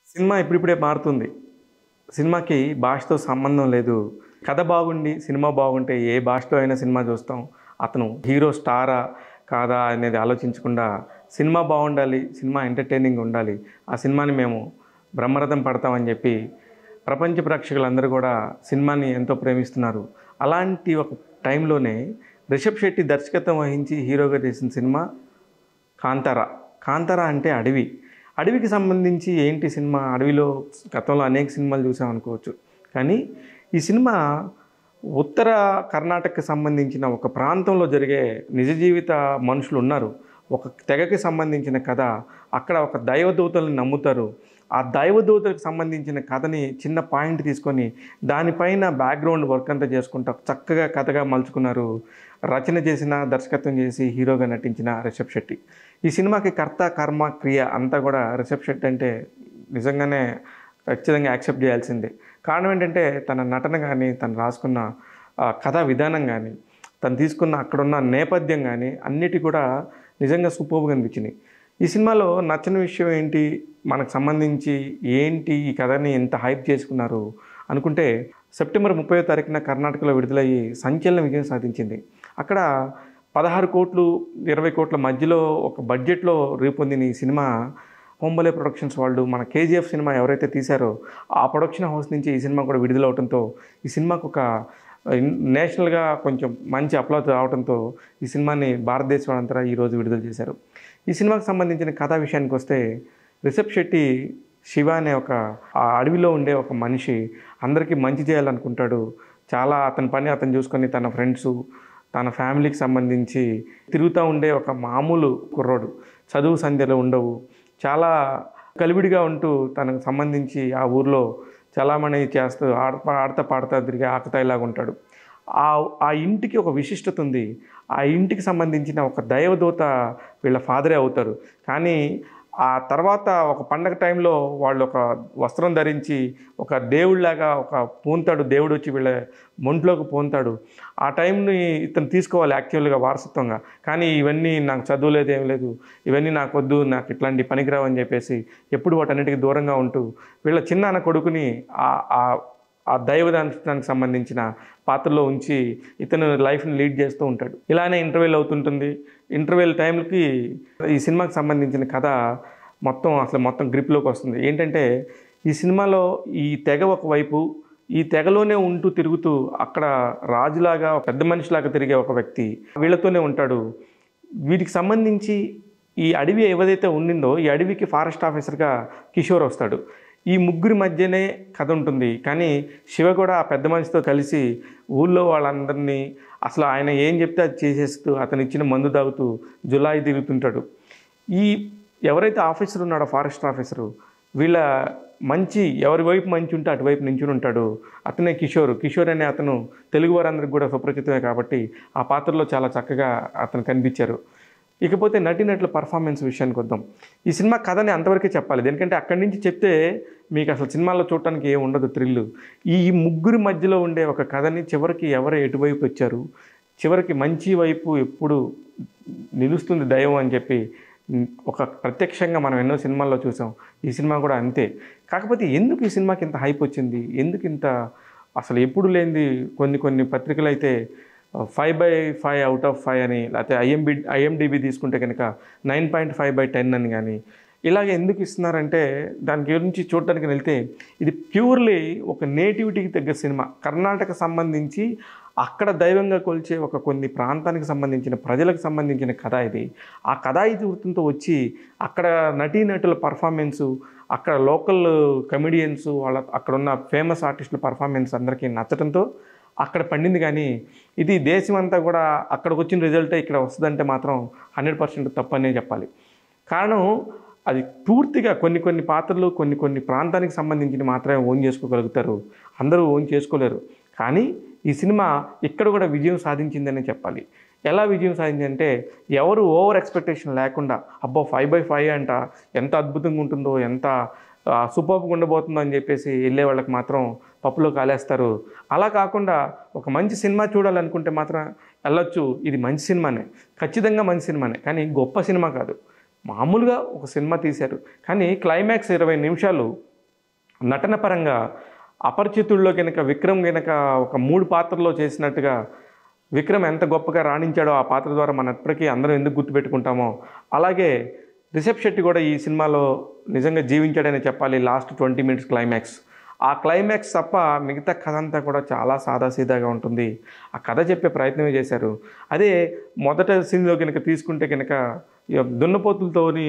cinema ఇప్పుడిప్పుడే మారుతుంది సినిమాకి భాషతో సంబంధం లేదు కథ బాగుండి సినిమా బాగుంటే ఏ భాషలో అయినా సినిమా చూస్తాం అతను హీరో స్టారా కాదా అనేది ఆలోచించకుండా సినిమా బాగుండాలి సినిమా ఎంటర్టైనింగ్ ఉండాలి ఆ సినిమాని మేము బ్రహ్మరథం పడతామని చెప్పి ప్రపంచ ప్రేక్షకులందరూ కూడా సినిమాని ఎంతో ప్రేమిస్తున్నారు అలాంటి ఒక టైంలోనే రిషబ్ శెట్టి దర్శకత్వం వహించి హీరోగా చేసిన సినిమా కాంతార కాంతార అంటే అడవి అడవికి సంబంధించి ఏంటి సినిమా అడవిలో గతంలో అనేక సినిమాలు చూసాం అనుకోవచ్చు కానీ ఈ సినిమా ఉత్తర కర్ణాటకకి సంబంధించిన ఒక ప్రాంతంలో జరిగే నిజ జీవిత మనుషులు ఉన్నారు ఒక తెగకి సంబంధించిన కథ అక్కడ ఒక దైవదూతలను నమ్ముతారు ఆ దైవదూతలకు సంబంధించిన కథని చిన్న పాయింట్ తీసుకొని దానిపైన బ్యాక్గ్రౌండ్ వర్క్ అంతా చేసుకుంటా చక్కగా కథగా మలుచుకున్నారు రచన చేసిన దర్శకత్వం చేసి హీరోగా నటించిన రిషబ్ శెట్టి ఈ సినిమాకి కర్త కర్మ క్రియ అంతా కూడా రిషబ్ శెట్టి అంటే నిజంగానే ఖచ్చితంగా యాక్సెప్ట్ చేయాల్సిందే కారణం ఏంటంటే తన నటన కానీ తను రాసుకున్న ఆ, కథా విధానం కానీ తను తీసుకున్న అక్కడున్న నేపథ్యం కానీ అన్నిటి కూడా నిజంగా సూపర్గా అనిపించినాయి ఈ సినిమాలో నచ్చని విషయం ఏంటి మనకు సంబంధించి ఏంటి ఈ కథని ఎంత హైప్ చేసుకున్నారు అనుకుంటే సెప్టెంబర్ ముప్పై తారీఖున కర్ణాటకలో విడుదలయ్యి సంచలన విజయం సాధించింది అక్కడ పదహారు కోట్లు ఇరవై కోట్ల మధ్యలో ఒక బడ్జెట్లో రూపొందిన ఈ సినిమా హోంబలే ప్రొడక్షన్స్ వాళ్ళు మన కేజీఎఫ్ సినిమా ఎవరైతే తీశారో ఆ ప్రొడక్షన్ హౌస్ నుంచి ఈ సినిమా కూడా విడుదలవడంతో ఈ సినిమాకు ఒక నేషనల్గా కొంచెం మంచి అప్లాజ్ రావడంతో ఈ సినిమాని భారతదేశం అంతా ఈరోజు విడుదల చేశారు ఈ సినిమాకు సంబంధించిన కథా విషయానికి వస్తే రిషబ్ శెట్టి శివ అనే ఒక ఆ అడవిలో ఉండే ఒక మనిషి అందరికీ మంచి చేయాలనుకుంటాడు చాలా అతని పని అతను చూసుకొని తన ఫ్రెండ్స్ తన ఫ్యామిలీకి సంబంధించి తిరుగుతూ ఉండే ఒక మామూలు కుర్రోడు చదువు సంధ్యలు ఉండవు చాలా కలివిడిగా ఉంటూ తనకు సంబంధించి ఆ ఊర్లో చలామణి చేస్తూ ఆడ ఆడతా పాడతా తిరిగే ఆకతాయిలాగా ఉంటాడు ఆ ఆ ఇంటికి ఒక విశిష్టత ఉంది ఆ ఇంటికి సంబంధించిన ఒక దైవదూత వీళ్ళ ఫాదరే అవుతారు కానీ ఆ తర్వాత ఒక పండగ టైంలో వాళ్ళు ఒక వస్త్రం ధరించి ఒక దేవుడిలాగా ఒక పూంతాడు దేవుడు వచ్చి వీళ్ళ మొంట్లోకి పూంతాడు ఆ టైంని ఇతను తీసుకోవాలి యాక్చువల్గా వారసత్వంగా కానీ ఇవన్నీ నాకు చదువు లేదు ఏం లేదు ఇవన్నీ నాకు వద్దు నాకు ఇట్లాంటి పనికిరావు అని చెప్పేసి ఎప్పుడు వాటన్నిటికీ దూరంగా ఉంటూ వీళ్ళ చిన్నాన్న కొడుకుని ఆ- ఆ ఆ దైవదానికి సంబంధించిన పాత్రలో ఉంచి ఇతను లైఫ్ని లీడ్ చేస్తూ ఉంటాడు ఇలానే ఇంటర్వ్యూల్ అవుతుంటుంది ఇంటర్వ్యూల్ టైంకి ఈ సినిమాకి సంబంధించిన కథ మొత్తం అసలు మొత్తం గ్రిప్లోకి వస్తుంది ఏంటంటే ఈ సినిమాలో ఈ తెగ ఒకవైపు ఈ తెగలోనే ఉంటూ తిరుగుతూ అక్కడ రాజులాగా ఒక పెద్ద మనిషిలాగా తిరిగే ఒక వ్యక్తి వీళ్ళతోనే ఉంటాడు వీటికి సంబంధించి ఈ అడవి ఏదైతే ఉండిందో ఈ అడవికి ఫారెస్ట్ ఆఫీసర్గా కిషోర్ వస్తాడు ఈ ముగ్గురి మధ్యనే కథ ఉంటుంది కానీ శివ కూడా ఆ పెద్ద మనిషితో కలిసి ఊళ్ళో వాళ్ళందరినీ అసలు ఆయన ఏం చెప్తే అది చేసేస్తూ అతను ఇచ్చిన మందు తాగుతూ జులాయి తిరుగుతుంటాడు ఈ ఎవరైతే ఆఫీసర్ ఉన్నాడో ఫారెస్ట్ ఆఫీసరు వీళ్ళ మంచి ఎవరి వైపు మంచి ఉంటే అటువైపు నించుని ఉంటాడు అతనే కిషోర్ కిషోర్ అనే అతను తెలుగు వారందరికి కూడా సుపరిచితమే కాబట్టి ఆ పాత్రలో చాలా చక్కగా అతను కనిపించారు ఇకపోతే నటినట్ల పర్ఫార్మెన్స్ విషయానికి వద్దాం ఈ సినిమా కథని అంతవరకే చెప్పాలి ఎందుకంటే అక్కడి నుంచి చెప్తే మీకు అసలు సినిమాలో చూడటానికి ఏం ఉండదు థ్రిల్ ఈ ముగ్గురి మధ్యలో ఉండే ఒక కథని చివరికి ఎవరు ఎటువైపు వచ్చారు చివరికి మంచి వైపు ఎప్పుడు నిలుస్తుంది దైవం అని చెప్పి ఉమ్, ఒక ప్రత్యక్షంగా మనం ఎన్నో సినిమాల్లో చూసాం ఈ సినిమా కూడా అంతే కాకపోతే ఎందుకు ఈ సినిమాకి ఇంత హైప్ వచ్చింది ఎందుకు ఇంత అసలు ఎప్పుడు లేనిది కొన్ని కొన్ని పత్రికలు అయితే five by five out of five అని లేకపోతే ఐఎంబి ఐఎండిబి తీసుకుంటే కనుక nine point five by ten అని కానీ ఇలాగ ఎందుకు ఇస్తున్నారంటే దాని గురించి చూడటానికి వెళ్తే ఇది ప్యూర్లీ ఒక నేటివిటీకి తగ్గ సినిమా కర్ణాటక సంబంధించి అక్కడ దైవంగా కొలిచే ఒక కొన్ని ప్రాంతానికి సంబంధించిన ప్రజలకు సంబంధించిన కథ ఇది ఆ కథా ఇతివృత్తంతో వచ్చి అక్కడ నటీనటుల పర్ఫార్మెన్సు అక్కడ లోకల్ కమెడియన్స్ వాళ్ళ అక్కడ ఉన్న ఫేమస్ ఆర్టిస్టుల పర్ఫార్మెన్స్ అందరికీ నచ్చడంతో అక్కడ పండింది కానీ ఇది దేశం అంతా కూడా అక్కడికి వచ్చిన రిజల్టే ఇక్కడ వస్తుందంటే మాత్రం హండ్రెడ్ పర్సెంట్ తప్పనే చెప్పాలి కారణం అది పూర్తిగా కొన్ని కొన్ని పాత్రలు కొన్ని కొన్ని ప్రాంతానికి సంబంధించి మాత్రమే ఓన్ చేసుకోగలుగుతారు అందరూ ఓన్ చేసుకోలేరు కానీ ఈ సినిమా ఇక్కడ కూడా విజయం సాధించిందనే చెప్పాలి ఎలా విజయం సాధించిందంటే ఎవరు ఓవర్ ఎక్స్పెక్టేషన్ లేకుండా అబ్బో ఫైవ్ బై ఫైవ్ అంట ఎంత అద్భుతంగా ఉంటుందో ఎంత సూపర్గా ఉండబోతుందో అని చెప్పేసి వెళ్ళే వాళ్ళకి మాత్రం పప్పులో కాలేస్తారు అలా కాకుండా ఒక మంచి సినిమా చూడాలనుకుంటే మాత్రం వెళ్ళొచ్చు ఇది మంచి సినిమానే ఖచ్చితంగా మంచి సినిమానే కానీ గొప్ప సినిమా కాదు మామూలుగా ఒక సినిమా తీశారు కానీ క్లైమాక్స్ ఇరవై నిమిషాలు నటన పరంగా అపరిచితుల్లో కనుక విక్రమ్ కనుక ఒక మూడు పాత్రలో చేసినట్టుగా విక్రమ్ ఎంత గొప్పగా రాణించాడో ఆ పాత్ర ద్వారా మన ఎప్పటికీ అందరం ఎందుకు గుర్తుపెట్టుకుంటామో అలాగే రిషబ్ శెట్టి కూడా ఈ సినిమాలో నిజంగా జీవించాడని చెప్పాలి లాస్ట్ ట్వంటీ మినిట్స్ క్లైమాక్స్ ఆ క్లైమాక్స్ తప్ప మిగతా కథ అంతా కూడా చాలా సాదాసీదాగా ఉంటుంది ఆ కథ చెప్పే ప్రయత్నమే చేశారు అదే మొదట సీన్లో కనుక తీసుకుంటే కనుక ఈ యొక్క దున్నపోతులతోని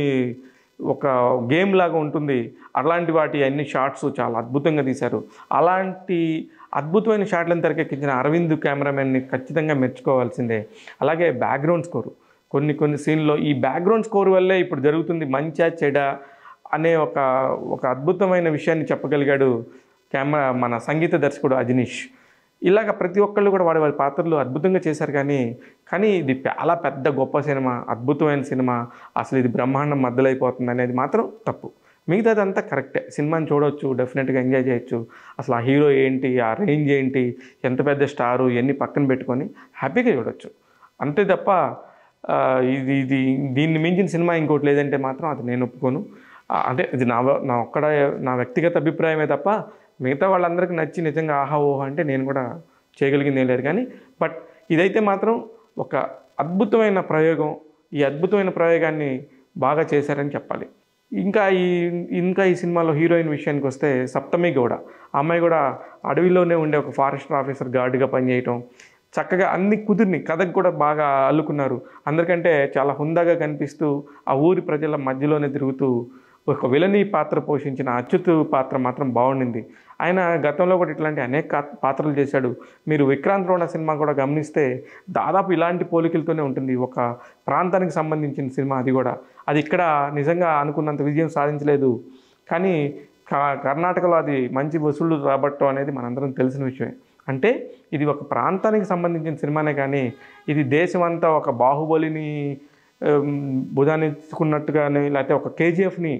ఒక గేమ్ లాగా ఉంటుంది అలాంటి వాటి అన్ని షార్ట్స్ చాలా అద్భుతంగా తీశారు అలాంటి అద్భుతమైన షాట్లను తెరకెక్కించిన అరవింద్ కెమెరామెన్ని ఖచ్చితంగా మెచ్చుకోవాల్సిందే అలాగే బ్యాక్గ్రౌండ్ స్కోరు కొన్ని కొన్ని సీన్లో ఈ బ్యాక్గ్రౌండ్ స్కోర్ వల్లే ఇప్పుడు జరుగుతుంది మంచా చెడ అనే ఒక ఒక అద్భుతమైన విషయాన్ని చెప్పగలిగాడు కెమెరా మన సంగీత దర్శకుడు అజనీష్ ఇలాగ ప్రతి ఒక్కళ్ళు కూడా వాడి వాడి పాత్రలు అద్భుతంగా చేశారు కానీ కానీ ఇది చాలా పెద్ద గొప్ప సినిమా అద్భుతమైన సినిమా అసలు ఇది బ్రహ్మాండం మద్దలైపోతుంది అనేది మాత్రం తప్పు మిగతాదంతా కరెక్టే సినిమాని చూడొచ్చు డెఫినెట్గా ఎంజాయ్ చేయొచ్చు అసలు ఆ హీరో ఏంటి ఆ రేంజ్ ఏంటి ఎంత పెద్ద స్టారు ఇవన్నీ పక్కన పెట్టుకొని హ్యాపీగా చూడొచ్చు అంతే తప్ప ఆ, ఇది ఇది దీన్ని మించిన సినిమా ఇంకోటి లేదంటే మాత్రం అది నేను ఒప్పుకోను ఆ, అంటే ఇది నా వ- నా ఒక్కడ నా వ్యక్తిగత అభిప్రాయమే తప్ప మిగతా వాళ్ళందరికీ నచ్చి నిజంగా ఆహా ఓహో అంటే నేను కూడా చేయగలిగింది ఏం లేదు కానీ బట్ ఇదైతే మాత్రం ఒక అద్భుతమైన ప్రయోగం ఈ అద్భుతమైన ప్రయోగాన్ని బాగా చేశారని చెప్పాలి ఇంకా ఈ ఇంకా ఈ సినిమాలో హీరోయిన్ విషయానికి వస్తే సప్తమి గౌడ ఆ అమ్మాయి కూడా అడవిలోనే ఉండే ఒక ఫారెస్ట్ ఆఫీసర్ గార్డుగా పనిచేయటం చక్కగా అన్ని కుదిరిని కథకు కూడా బాగా అల్లుకున్నారు అందరికంటే చాలా హుందాగా కనిపిస్తూ ఆ ఊరి ప్రజల మధ్యలోనే తిరుగుతూ ఒక విలనీ పాత్ర పోషించిన అచ్యుత్ పాత్ర మాత్రం బాగుండింది ఆయన గతంలో కూడా ఇట్లాంటి అనేక కా- పాత్రలు చేశాడు మీరు విక్రాంత్ రోణ సినిమా కూడా గమనిస్తే దాదాపు ఇలాంటి పోలికలతోనే ఉంటుంది ఒక ప్రాంతానికి సంబంధించిన సినిమా అది కూడా అది ఇక్కడ నిజంగా అనుకున్నంత విజయం సాధించలేదు కానీ క- కర్ణాటకలో అది మంచి వసూళ్లు రాబట్టం అనేది మనందరం తెలిసిన విషయమే అంటే ఇది ఒక ప్రాంతానికి సంబంధించిన సినిమానే కానీ ఇది దేశమంతా ఒక బాహుబలిని ఉమ్, భుజానెత్తుకున్నట్టుగానే లేకపోతే ఒక కేజీఎఫ్ని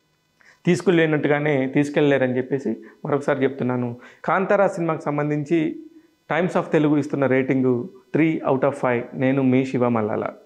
తీసుకెళ్ళినట్టుగానే తీసుకెళ్ళలేరని చెప్పేసి మరొకసారి చెప్తున్నాను కాంతారా సినిమాకి సంబంధించి టైమ్స్ ఆఫ్ తెలుగు ఇస్తున్న rating three out of five నేను మీ శివ మల్లాల